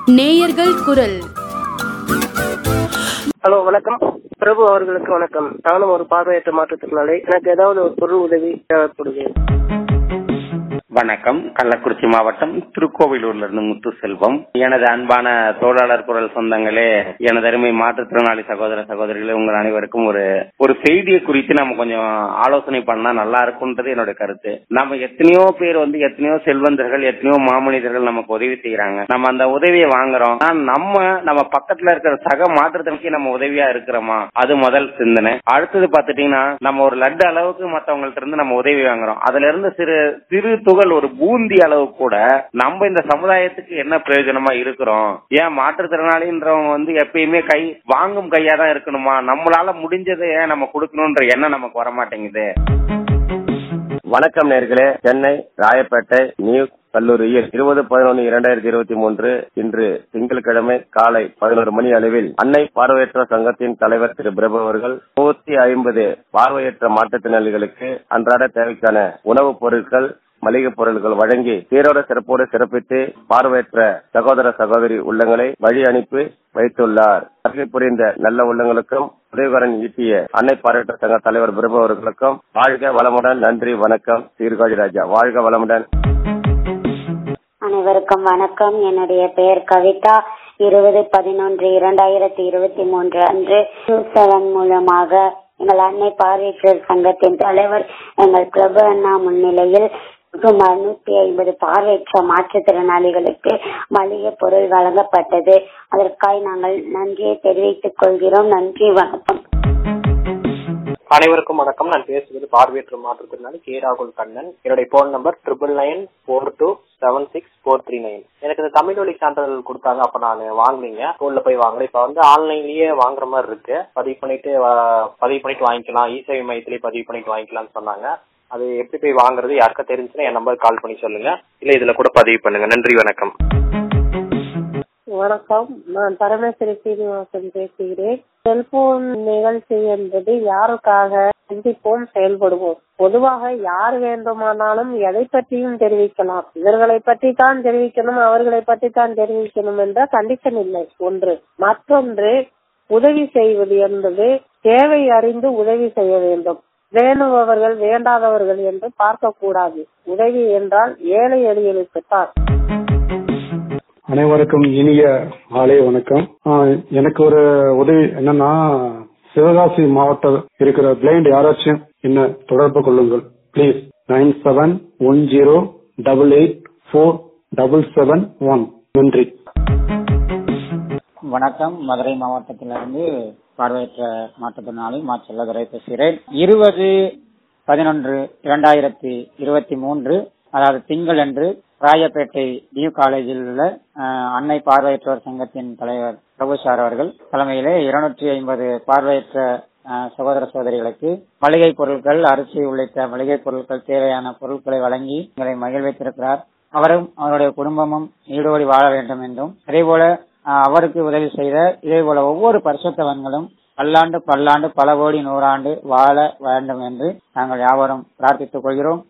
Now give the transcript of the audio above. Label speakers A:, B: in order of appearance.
A: நேயர்கள் குரல்
B: ஹலோ வணக்கம் பிரபு அவர்களுக்கு வணக்கம் நானும் ஒரு பார்வையற்ற மாற்றுத்திறனாளி எனக்கு ஏதாவது ஒரு பொருள் உதவி தேவைப்படுது
C: வணக்கம் கள்ளக்குறிச்சி மாவட்டம் திருக்கோவிலூர்ல இருந்து முத்து செல்வம் எனது அன்பான தோழாளர் குரல் சொந்தங்களே எனது அருமை மாற்றுத்திறனாளி சகோதர சகோதரிகளே உங்கள் அனைவருக்கும் ஒரு ஒரு செய்தியை குறித்து நம்ம கொஞ்சம் ஆலோசனை பண்ணா நல்லா இருக்கும்ன்றது என்னோட கருத்து நம்ம எத்தனையோ பேர் வந்து எத்தனையோ செல்வந்தர்கள் எத்தனையோ மாமனிதர்கள் நமக்கு உதவி செய்யறாங்க நம்ம அந்த உதவியை வாங்குறோம் ஆனா நம்ம நம்ம பக்கத்துல இருக்கிற சக மாற்றுத்திறனுக்கு நம்ம உதவியா இருக்கிறோமா அது முதல் சிந்தனை அடுத்தது பாத்துட்டீங்கன்னா நம்ம ஒரு லட்டு அளவுக்கு மத்தவங்கள்ட்ட இருந்து நம்ம உதவி வாங்குறோம் அதுல இருந்து சிறு சிறு துகள் ஒரு பூந்தி அளவு கூட நம்ம இந்த சமுதாயத்துக்கு என்ன பிரயோஜனமா இருக்கிறோம் ஏன் மாற்றுத்திறனாளின்றவங்க வந்து எப்பயுமே கை வாங்கும் கையா தான் இருக்கணுமா நம்மளால முடிஞ்சதை ஏன் நம்ம கொடுக்கணும்ன்ற எண்ணம் நமக்கு வர மாட்டேங்குது
D: வணக்கம் நேர்களே சென்னை ராயப்பேட்டை நியூ கல்லூரியில் இருபது பதினொன்று இரண்டாயிரத்தி இருபத்தி மூன்று இன்று திங்கட்கிழமை காலை பதினோரு மணி அளவில் அன்னை பார்வையற்ற சங்கத்தின் தலைவர் திரு பிரபு அவர்கள் நூத்தி ஐம்பது பார்வையற்ற மாற்றுத்திறனாளிகளுக்கு அன்றாட தேவைக்கான உணவுப் பொருட்கள் மளிகை பொருட்கள் வழங்கி சீரோட சிறப்போடு சிறப்பித்து பார்வையற்ற சகோதர சகோதரி உள்ளங்களை வழி அனுப்பி வைத்துள்ளார் வருகை புரிந்த நல்ல உள்ளங்களுக்கும் உதவிகரன் ஈட்டிய அன்னை பார்வையற்ற சங்க தலைவர் பிரபு அவர்களுக்கும் வாழ்க வளமுடன் நன்றி வணக்கம் சீர்காழி ராஜா வாழ்க வளமுடன்
E: அனைவருக்கும் வணக்கம் என்னுடைய பெயர் கவிதா இருபது பதினொன்று இரண்டாயிரத்தி இருபத்தி மூன்று அன்று நியூஸ் செவன் மூலமாக எங்கள் அன்னை பார்வையற்றோர் சங்கத்தின் தலைவர் எங்கள் பிரபு அண்ணா முன்னிலையில் சுமார் நூத்தி ஐம்பது பார்வையற்ற மாற்றுத்திறனாளிகளுக்கு மளிகை பொருள் வழங்கப்பட்டது அதற்காக நாங்கள் நன்றியை தெரிவித்துக் கொள்கிறோம் நன்றி வணக்கம்
F: அனைவருக்கும் வணக்கம் நான் பேசுவது பார்வையற்ற மாற்றுத்திறனாளி கே ராகுல் கண்ணன் என்னுடைய phone number triple nine four two seven six four three nine எனக்கு இந்த தமிழ் வழி சான்றிதழ் கொடுத்தாங்க அப்ப நான் வாங்குனீங்க ஸ்கூல்ல போய் வாங்கல இப்ப வந்து ஆன்லைன்லயே வாங்குற மாதிரி இருக்கு பதிவு பண்ணிட்டு வா- பதிவு பண்ணிட்டு வாங்கிக்கலாம் இ சேவை மையத்திலேயே பதிவு பண்ணிட்டு வாங்கிக்கலாம்னு சொன்னாங்க அது எப்படி போய் வாங்குறது யாருக்கா தெரிஞ்சுன்னா என் நம்பர் கால் பண்ணி சொல்லுங்க இல்ல இதுல கூட பதிவு பண்ணுங்க நன்றி வணக்கம்
G: வணக்கம் நான் பரமேஸ்வரி சீனிவாசன் பேசுகிறேன் செல்போன் நிகழ்ச்சி என்பது யாருக்காக சிந்திப்போம் செயல்படுவோம் பொதுவாக யார் வேண்டுமானாலும் எதை பற்றியும் தெரிவிக்கலாம் இவர்களை பற்றி தான் தெரிவிக்கணும் அவர்களை பற்றி தான் தெரிவிக்கணும் என்ற கண்டிஷன் இல்லை ஒன்று மற்றொன்று உதவி செய்வது என்பது தேவை அறிந்து உதவி செய்ய வேண்டும் வேணுபவர்கள் வேண்டாதவர்கள் என்று பார்க்கக்கூடாது உதவி என்றால் ஏழை எளியலுக்குத்தான்
H: அனைவருக்கும் இனிய மாலை வணக்கம் ஆஹ் எனக்கு ஒரு உதவி என்னன்னா சிவகாசி மாவட்டம் இருக்கிற பிளைண்ட் யாராச்சும் என்ன தொடர்பு கொள்ளுங்கள் please nine seven one zero double eight four double seven one நன்றி
I: வணக்கம் மதுரை மாவட்டத்திலிருந்து பார்வையற்ற மாற்றுத்திறனாளி மா செல்லதுரை பேசுகிறேன் இருபது பதினொன்று இரண்டாயிரத்தி இருபத்தி மூன்று அதாவது திங்களன்று ராயப்பேட்டை நியூ காலேஜில் உள்ள அஹ், அன்னை பார்வையற்றோர் சங்கத்தின் தலைவர் பிரபு சார் அவர்கள் தலைமையிலே இருநூற்றி ஐம்பது பார்வையற்ற அஹ், சகோதர சகோதரிகளுக்கு மளிகை பொருட்கள் அரிசி உள்ளிட்ட மளிகை பொருட்கள் தேவையான பொருட்களை வழங்கி எங்களை மகிழ்வித்திருக்கிறார் அவரும் அவருடைய குடும்பமும் ஈடோடி வாழ வேண்டும் என்றும் அதேபோல அஹ், அவருக்கு உதவி செய்த இதேபோல ஒவ்வொரு பரிசுத்தவன்களும் பல்லாண்டு பல்லாண்டு பல கோடி நூறாண்டு வாழ வேண்டும் என்று நாங்கள் யாவரும் பிரார்த்தித்துக் கொள்கிறோம்